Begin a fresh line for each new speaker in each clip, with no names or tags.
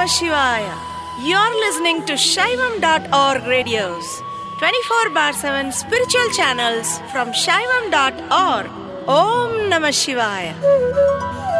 Namah Shivaya. You're listening to Shaivam.org radios, 24 bar 7 spiritual channels from Shaivam.org. Om Namah Shivaya.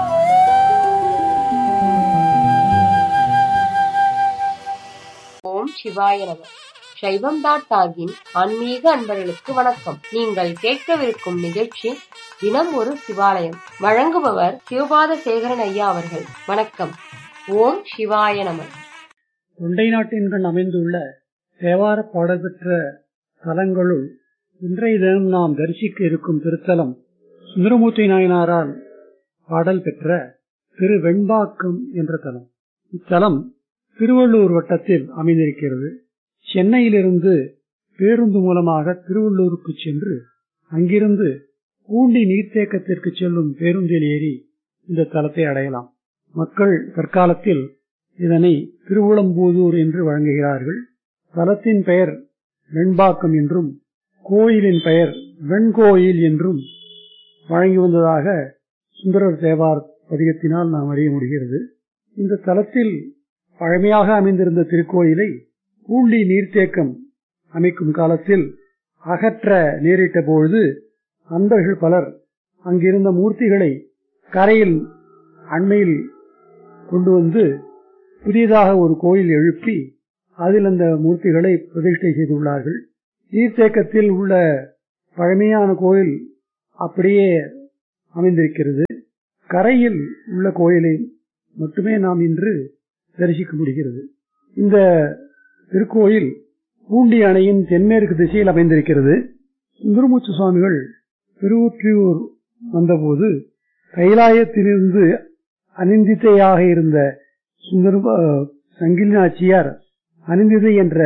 ஓம் சிவாய நம சைவம் dot டாகின் ஆன்மீக அன்பர்களுக்கு வணக்கம் நீங்கள் கேட்கவிருக்கும் நிகழ்ச்சி தினம் ஒரு சிவாலயம் வழங்குபவர் சிவபாத சேகரன் ஐயா அவர்கள் வணக்கம் ஓம் சிவாய நம
தொண்டை நாட்டின்கண் அமைந்துள்ள தேவார பாடல் பெற்ற தலங்களுள் இன்றைய தினம் நாம் தரிசிக்க இருக்கும் திருத்தலம் சுந்தரமூர்த்தி நாயனாரால் பாடல் பெற்ற திரு வெண்பாக்கம் என்ற தலம் இத்தலம் திருவள்ளூர் வட்டத்தில் அமைந்திருக்கிறது சென்னையிலிருந்து பேருந்து மூலமாக திருவள்ளூருக்கு சென்று அங்கிருந்து பூண்டி நீர்த்தேக்கத்திற்கு செல்லும் பேருந்தில் ஏறி இந்த தலத்தை அடையலாம் மக்கள் தற்காலத்தில் இதனை திருவுளம்பூதூர் என்று வழங்குகிறார்கள் தலத்தின் பெயர் வெண்பாக்கம் என்றும் கோயிலின் பெயர் வெண்கோயில் என்றும் வழங்கி வந்ததாக சுந்தரர் தேவார் பதிகத்தினால் நாம் அறிய முடிகிறது இந்த தலத்தில் பழமையாக அமைந்திருந்த திருக்கோயிலை பூண்டி நீர்த்தேக்கம் அமைக்கும் காலத்தில் அகற்ற நேரிட்ட பொழுது அன்பர்கள் பலர் அங்கிருந்த மூர்த்திகளை கரையில் அண்மையில் கொண்டு வந்து புதியதாக ஒரு கோயில் எழுப்பி அதில் அந்த மூர்த்திகளை பிரதிஷ்டை செய்துள்ளார்கள் நீர்த்தேக்கத்தில் உள்ள பழமையான கோயில் அப்படியே அமைந்திருக்கிறது கரையில் உள்ள கோயிலை மட்டுமே நாம் இன்று தரிசிக்க முடிகிறது இந்த திருக்கோயில் பூண்டி அணையின் தென்மேற்கு திசையில் அமைந்திருக்கிறது சுந்தரமூர்த்தி சுவாமிகள் திருவொற்றியூர் வந்தபோது கைலாயத்திலிருந்து அனிந்தித்தையாக இருந்த சுந்தர சங்கிலி நாச்சியார் அனிந்திதை என்ற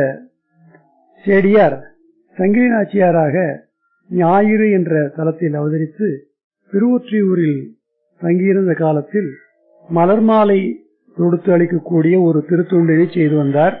சேடியார் சங்கிலி நாச்சியாராக ஞாயிறு என்ற தலத்தில் அவதரித்து திருவொற்றியூரில் தங்கியிருந்த காலத்தில் மலர் மாலை தொடுத்து அளிக்கக்கூடிய ஒரு திருத்தொண்டினை செய்து வந்தார்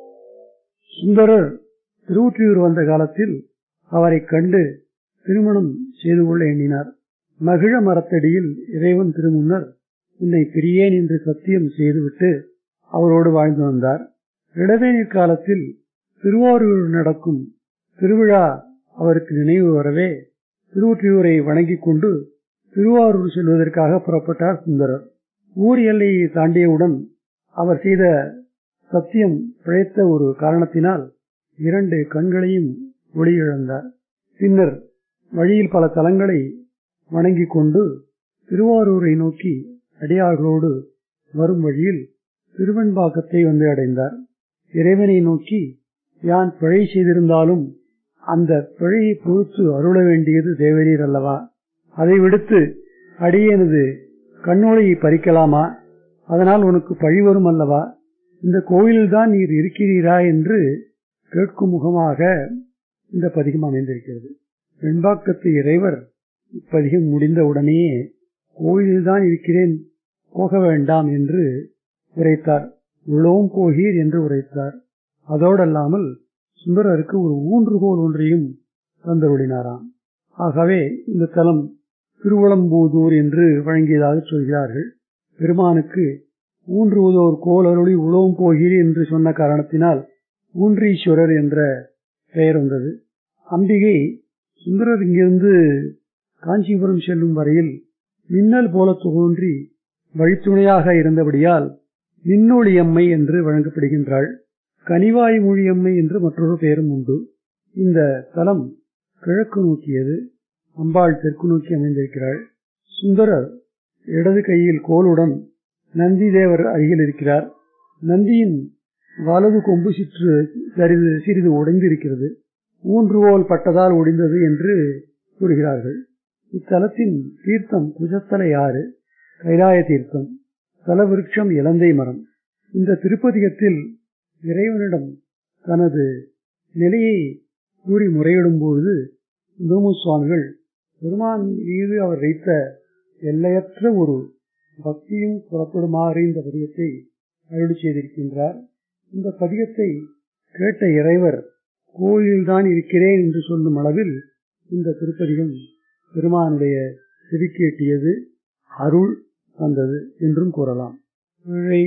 சுந்தரர் திருவொற்றியூர் வந்த காலத்தில் அவரை கண்டு திருமணம் செய்து கொள்ள எண்ணினார் மகிழ மரத்தடியில் இறைவன் திருமுன்னர் என்னை பிரியேன் என்று சத்தியம் செய்துவிட்டு அவரோடு வாழ்ந்து வந்தார் இளவேநீர் காலத்தில் திருவாரூர் நடக்கும் திருவிழா அவருக்கு நினைவு வரவே திருவொற்றியூரை வணங்கிக் கொண்டு திருவாரூர் செல்வதற்காக புறப்பட்டார் சுந்தரர் ஊர் எல்லையை தாண்டியவுடன் அவர் செய்த சத்தியம் பிழைத்த ஒரு காரணத்தினால் இரண்டு கண்களையும் ஒளியிழந்தார் பின்னர் வழியில் பல தலங்களை வணங்கிக் கொண்டு திருவாரூரை நோக்கி அடியார்களோடு வரும் வழியில் திருவெண்பாக்கத்தை வந்து அடைந்தார் இறைவனை நோக்கி யான் பிழை செய்திருந்தாலும் அந்த பிழையை பொறுத்து அருள வேண்டியது தேவரீர் அல்லவா அதை விடுத்து அடியேனது கண்ணோலையை பறிக்கலாமா அதனால் உனக்கு பழி வரும் அல்லவா இந்த கோயிலில்தான் நீர் இருக்கிறீரா என்று கேட்கும் முகமாக இந்த பதிகம் அமைந்திருக்கிறது வெண்பாக்கத்து இறைவர் இப்பதிகம் முடிந்த உடனேயே கோயிலில்தான் இருக்கிறேன் போக வேண்டாம் என்று உரைத்தார் உள்ளோம் போகீர் என்று உரைத்தார் அதோடல்லாமல் சுந்தரருக்கு ஒரு ஊன்றுகோல் ஒன்றையும் தந்தருளினாராம் ஆகவே இந்த தலம் திருவளம்பூதூர் என்று வழங்கியதாக சொல்கிறார்கள் பெருமானுக்கு ஊன்றுவதோர் கோல் அருளி உழவும் போகிறீர் என்று சொன்ன காரணத்தினால் ஊன்றீஸ்வரர் என்ற பெயர் வந்தது அம்பிகை சுந்தரர் இங்கிருந்து காஞ்சிபுரம் செல்லும் வரையில் மின்னல் போல தோன்றி வழித்துணையாக இருந்தபடியால் மின்னொளியம்மை என்று வழங்கப்படுகின்றாள் கனிவாய் மொழியம்மை என்று மற்றொரு பெயரும் உண்டு இந்த தலம் கிழக்கு நோக்கியது அம்பாள் தெற்கு நோக்கி அமைந்திருக்கிறாள் சுந்தரர் இடது கையில் கோலுடன் நந்தி தேவர் அருகில் இருக்கிறார் நந்தியின் வலது கொம்பு சிற்று சிறிது சிறிது உடைந்திருக்கிறது ஊன்றுகோல் பட்டதால் ஒடிந்தது என்று கூறுகிறார்கள் இத்தலத்தின் தீர்த்தம் குஜத்தலை ஆறு கைலாய தீர்த்தம் தலவிருட்சம் இலந்தை மரம் இந்த திருப்பதிகத்தில் இறைவனிடம் தனது நிலையை கூறி முறையிடும் பொழுது சுந்தரமு சுவாமிகள் பெருமான் மீது அவர் வைத்த எல்லையற்ற ஒரு பக்தியும் புறப்படுமாறு இந்த பதிகத்தை அருளி செய்திருக்கின்றார் இந்த பதிகத்தை கேட்ட இறைவர் கோயில்தான் இருக்கிறேன் என்று சொல்லும் அளவில் இந்த திருப்பதிகம் பெருமானுடைய செவிக்கேட்டியது அருள் வந்தது என்றும் கூறலாம்